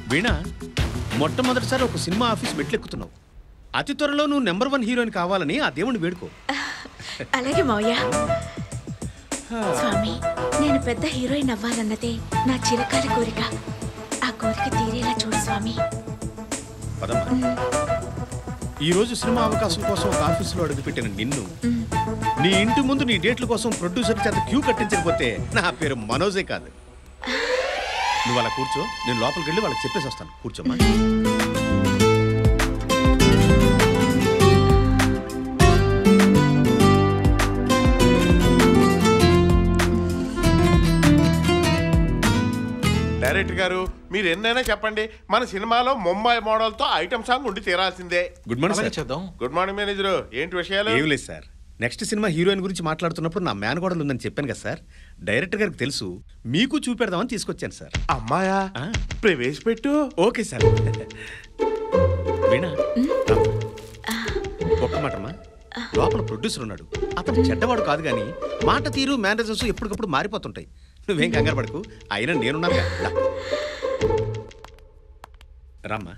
వీణా మొట్టమొదటిసారి ఒక cinema office మెట్లెక్కుతున్నావు అతి త్వరలో నువ్వు నెంబర్ వన్ హీరోయిన్ కావాలని ఆ దేవుని వేడుకో అలాగే మావయ్య స్వామి నేను పెద్ద హీరోయిన్ అవ్వాలన్నదే నా చిరకాల కోరిక ఆ కోరిక తీరేలా చూడు స్వామి పదమ్మా ఈ రోజు సినిమా అవకాశం కోసం ఒక ఆఫీసులో అడుగుపెట్టిన నిన్ను నీ ఇంటి ముందు నీ డేట్ల కోసం ప్రొడ్యూసర్ చేత క్యూ కట్టించకపోతే నా పేరు మనోజే కాదు నువ్వు అలా కూర్చో నేను లోపలికి వెళ్ళి వాళ్ళకి చెప్పేసి వస్తాను కూర్చోమ్మా డైరెక్టర్ గారు మీరు ఎన్నైనా చెప్పండి మన సినిమాలో ముంబై మోడల్తో ఐటమ్ సాంగ్ ఉండి తీరాల్సిందే గుడ్ మార్నింగ్ అలాగే సార్ చేద్దాం గుడ్ మార్నింగ్ మేనేజర్ ఏంటి విషయాలు ఏం లేదు సార్ నెక్స్ట్ సినిమా హీరోయిన్ గురించి మాట్లాడుతున్నప్పుడు నా మేనగోడలు ఉందని చెప్పాను కదా సార్ డైరెక్టర్ గారికి తెలుసు మీకు చూపెడదామని తీసుకొచ్చాను సార్ అమ్మాయా ఆ. ప్రవేశపెట్టు ఓకే సార్ వీణా ఒక్క మాటమ్మా లోపల ప్రొడ్యూసర్ ఉన్నాడు అతను చెడ్డవాడు కాదు కానీ మాట తీరు మేనేజర్స్ ఎప్పటికప్పుడు మారిపోతుంటాయి నువ్వేం కంగారు పడకు అయినా నేనున్నాను కదా. దా. రామ్మా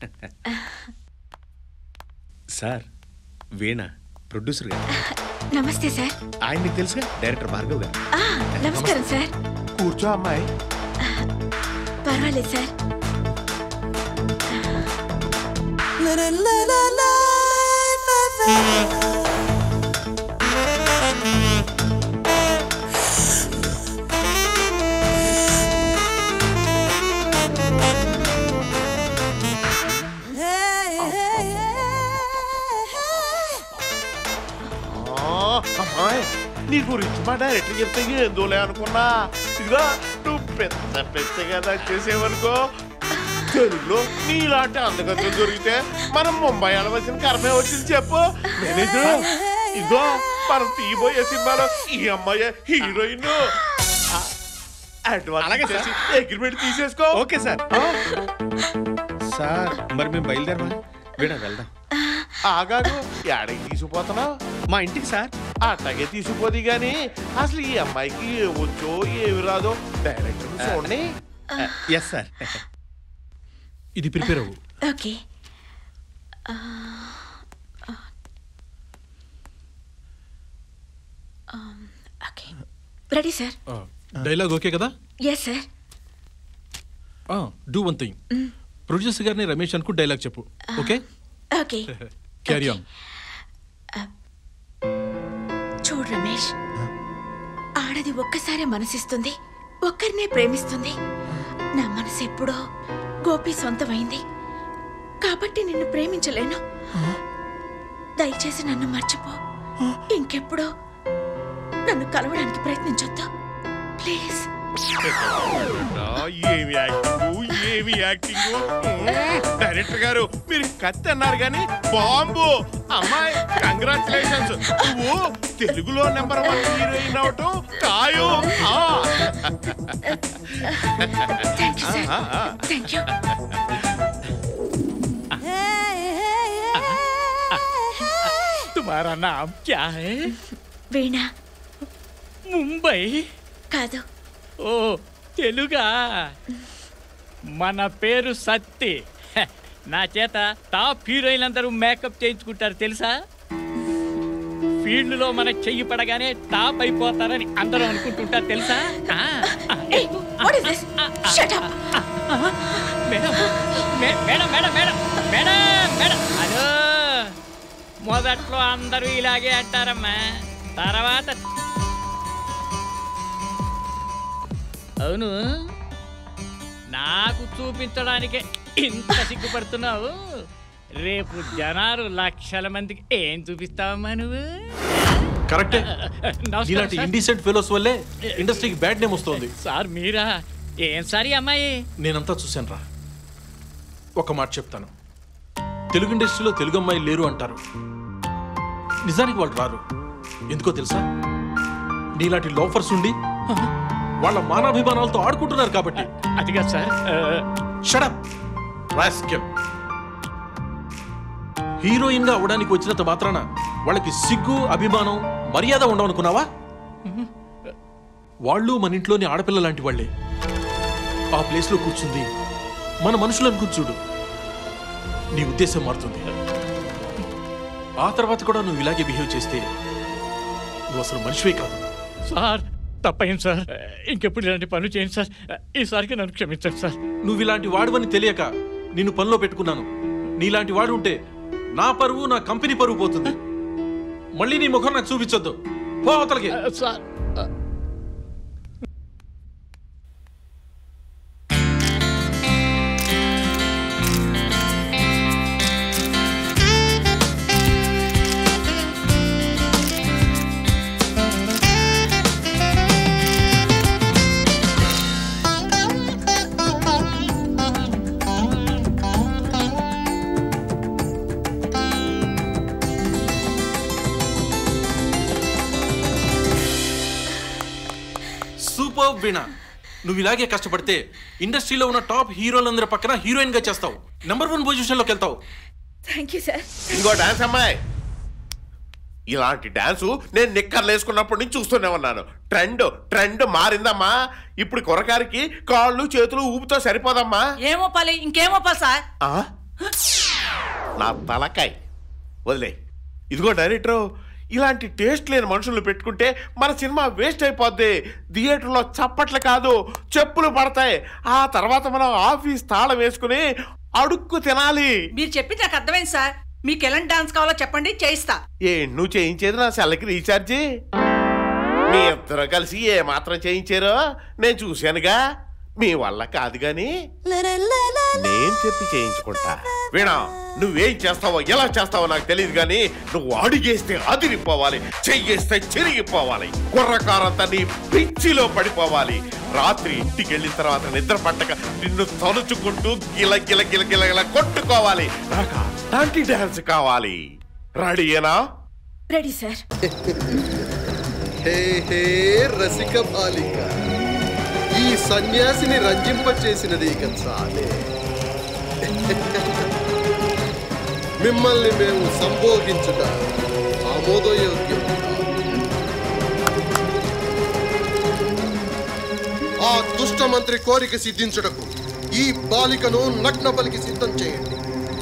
సార్ వీణ ప్రొడ్యూసర్ గారు నమస్తే సార్ ఆయన నీకు తెలుసుగా డైరెక్టర్ భార్గవ్ గారు ఆ, నమస్కారం సార్ కూర్చో అమ్మాయి పర్వాలేదు సార్ ఆ, అమ్మాయి నీ గురించి మా డైరెక్టర్ చెప్తే ఏందోలే అనుకున్నా ఇదిగో నువ్వు పెద్ద పెద్దగా నాకు చేసేవనుకో తెలుగులో నీలాంటి అందగత్యం దొరికితే మనం ముంబై వెళ్ళవలసిన కర్మే వచ్చింది చెప్పు మేనేజర్ ఇదిగో మనం తీయబోయే సినిమాలో ఈ అమ్మాయి హీరోయిన్ అలాగే అడ్వాన్స్ సార్. చేసి అగ్రిమెంట్ తీసేసుకో ఓకే సార్ సార్ మరి మేము బయలుదేరమా వీణ వెళ్దాం ఆగాదు ఏడకి తీసుకుపోతున్నావు మా ఇంటికి సార్ అట్టగే తీసుకుపోది గాని అసలు ఈ అమ్మాయికి ఏ వచ్చో ఏమి రాదో డైరెక్టర్ చూడండి ఎస్ సార్ ఇది ప్రిపేర్ అవ్వు okay okay ready sir dialogue okay కదా yes sir do one thing producer గారిని రమేష్ అనుకు డైలాగ్ చెప్పు ఓకే ఓకే క్యారీ ఆన్ చూడు రమేష్ ఆడది ఒక్కసారే మనసిస్తుంది ఒక్కరినే ప్రేమిస్తుంది నా మనసు ఎప్పుడో గోపి సొంతమైంది కాబట్టి నిన్ను ప్రేమించలేను దయచేసి నన్ను మర్చిపో ఇంకెప్పుడో నన్ను కలవడానికి ప్రయత్నించొద్దు ప్లీజ్ ఏమి యాక్టింగ్ ఏమి యాక్టింగ్ డైరెక్టర్ గారు మీరు కత్తి అన్నారు కానీ బాంబు అమ్మాయి కంగ్రాచులేషన్స్ నువ్వు తెలుగులో నెంబర్ వన్ హీరోయిన్ అవటం ఖాయం ఆ. థ్యాంక్ యూ సార్ ఆ, ఆ. థ్యాంక్ యూ तुम्हारा नाम क्या है వీణా ముంబై కాదు ఓ తెలుగా మన పేరు సత్తి హె, నా చేత టాప్ హీరోయిన్ అందరూ మేకప్ చేయించుకుంటారు తెలుసా ఫీల్డ్లో మన చెయ్యి పడగానే టాప్ అయిపోతారని అందరూ అనుకుంటుంటారు తెలుసా ఆ, ఆ, Hey, what is this? Shut up! Madam మే- madam madam madam madam madam hello మొదట్లో అందరూ ఇలాగే అంటారమ్మా తర్వాత అవును నాకు చూపించడానికే ఇంత సిగ్గుపడుతున్నావు రేపు జనాలు లక్షల మందికి ఏం చూపిస్తావమ్మా నువ్వు కరెక్టే నమస్కారం ఇలాంటి సార్. ఇండిసెంట్ ఫెలోస్ వల్లే ఇండస్ట్రీకి బ్యాడ్ నేమ్ వస్తుంది సార్ మీరా ఏం సార్ ఈ అమ్మాయి నేనంతా చూశాను రా ఒక మాట చెప్తాను తెలుగు ఇండస్ట్రీలో తెలుగు అమ్మాయిలు లేరు అంటారు నిజానికి వాళ్ళు రారు ఎందుకో తెలుసా నీలాంటి లోఫర్స్ ఉండి వాళ్ళ మానాభిమానాలతో ఆడుకుంటున్నారు కాబట్టి అదిగా సార్ ఆ, షడప్ రాస్కెల్ హీరోయిన్ గా అవడానికి వచ్చినంత మాత్రాన వాళ్ళకి సిగ్గు అభిమానం మర్యాద ఉండవనుకున్నావా వాళ్ళు మన ఇంట్లోని ఆడపిల్ల లాంటి వాళ్ళే ఆ ప్లేస్ లో కూర్చుంది మన మనుషులను చూడు నీ ఉద్దేశం మారుతుంది ఆ తర్వాత కూడా నువ్వు ఇలాగే బిహేవ్ చేస్తే నువ్వు అసలు మనిషివే కాదు సార్ తప్పయింది సార్ ఇంకెప్పుడు ఇలాంటి పనులు చేయండి సార్ ఈసారికి నన్ను క్షమించండి సార్ నువ్వు ఇలాంటి వాడువని తెలియక నిన్ను పనిలో పెట్టుకున్నాను నీలాంటి వాడు ఉంటే నా పరువు నా కంపెనీ పరువు పోతుంది మళ్ళీ నీ ముఖం నాకు చూపించొద్దు పో అవతలకి సార్ సూపర్ వీణ నువ్వు ఇలాగే కష్టపడితే ఇండస్ట్రీలో ఉన్న టాప్ హీరోలందరి పక్కన హీరోయిన్ గా చేస్తావు నెంబర్ వన్ పొజిషన్ లోకి వెళ్తావు థ్యాంక్ యూ సార్ ఇంకో డాన్స్ అమ్మాయి ఇలాంటి డాన్సు నేను నిక్కర్లు వేసుకున్నప్పటి నుంచి చూస్తూనే ఉన్నాను ట్రెండ్ ట్రెండ్ మారిందమ్మా ఇప్పుడు కురకారికి కాళ్ళు చేతులు ఊపుతో సరిపోదమ్మా ఏమో పాలి ఇంకేమో పాలి సార్ ఆ? నా తలకాయ్ వదిలే ఇదిగో డైరెక్టర్ ఇలాంటి టేస్ట్ లేని మనుషులు పెట్టుకుంటే మన సినిమా వేస్ట్ అయిపోద్ది థియేటర్లో చప్పట్లు కాదు చెప్పులు పడతాయి ఆ తర్వాత మనం ఆఫీస్ తాళం వేసుకుని అడుక్కు తినాలి మీరు చెప్పింది నాకు అర్థమైంది సార్ మీకు ఎలాంటి డాన్స్ కావాలో చెప్పండి చేయిస్తా ఏ నువ్వు చేయించేది నా సెల్కి రీఛార్జి మీ ఇద్దరు కలిసి ఏ మాత్రం చేయించారో నేను చూశానుగా మీ వల్ల కాదు గాని నేను చెప్పి చేయించుకుంటా వీణా నువ్వేం చేస్తావో ఎలా చేస్తావో నాకు తెలియదు కానీ నువ్వు అడిగేస్తే అదిరిపోవాలి చెయ్యేస్తే చెరిగిపోవాలి కుర్రకారంతా నీ పిచ్చిలో పడిపోవాలి రాత్రి ఇంటికి వెళ్ళిన తర్వాత నిద్ర పట్టక నిన్ను తలుచుకుంటూ గిల గిల గిల గిల గిల కొట్టుకోవాలి నాకు అలాంటి డాన్స్ కావాలి రెడీయేనా రెడీ సార్ హే హే రసిక బాలిక ఈ సన్యాసిని రంజింపచేసినది ఇక చాలే మిమ్మల్ని మేము సంభోగించుట ఆమోదయోగ్యం కాదు. ఆ దుష్ట మంత్రి కోరిక సిద్ధించుటకు ఈ బాలికను నగ్న బలికి సిద్ధం చేయండి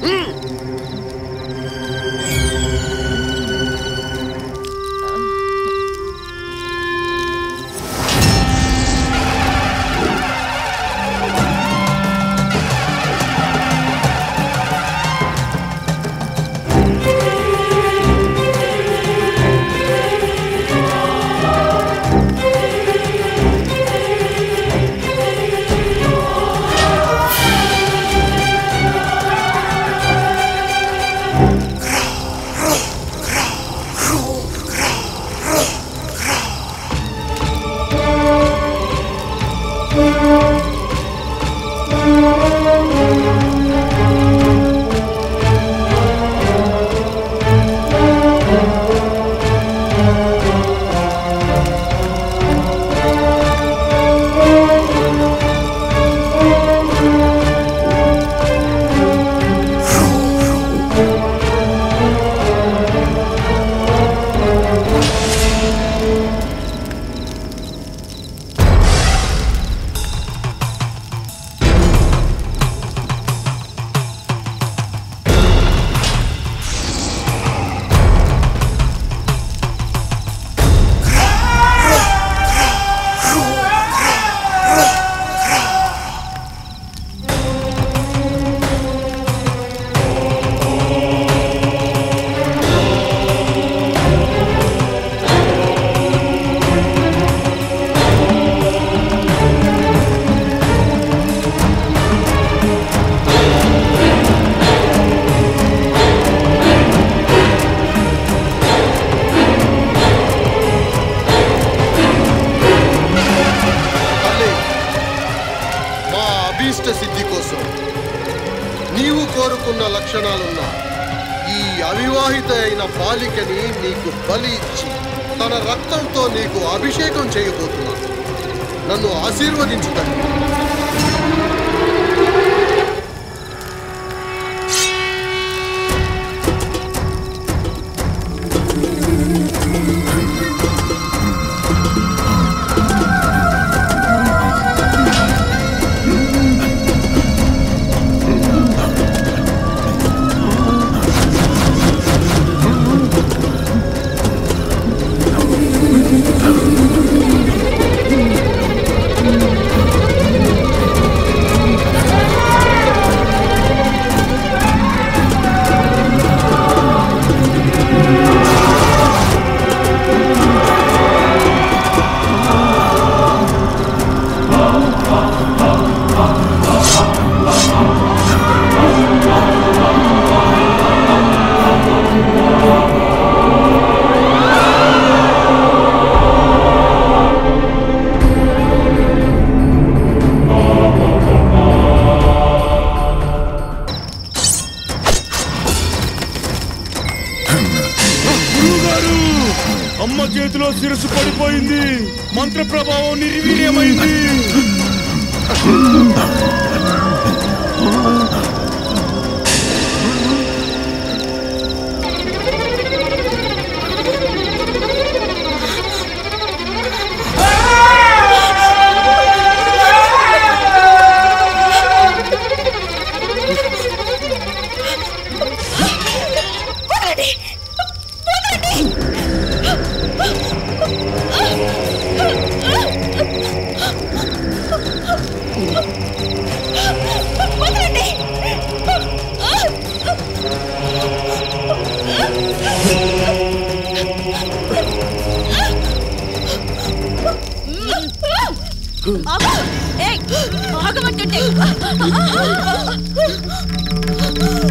తల్లి మా అభీష్ట సిద్ధి కోసం నీవు కోరుకున్న లక్షణాలున్న ఈ అవివాహిత అయిన బాలికని నీకు బలి ఇచ్చి తన రక్తంతో నీకు అభిషేకం చేయబోతున్నాను నన్ను ఆశీర్వదించు తల్లి చేతిలో శిరస్సు పడిపోయింది మంత్ర ప్రభావం నిర్వీర్యమైంది ఏయ్, ఆగమంటుంటే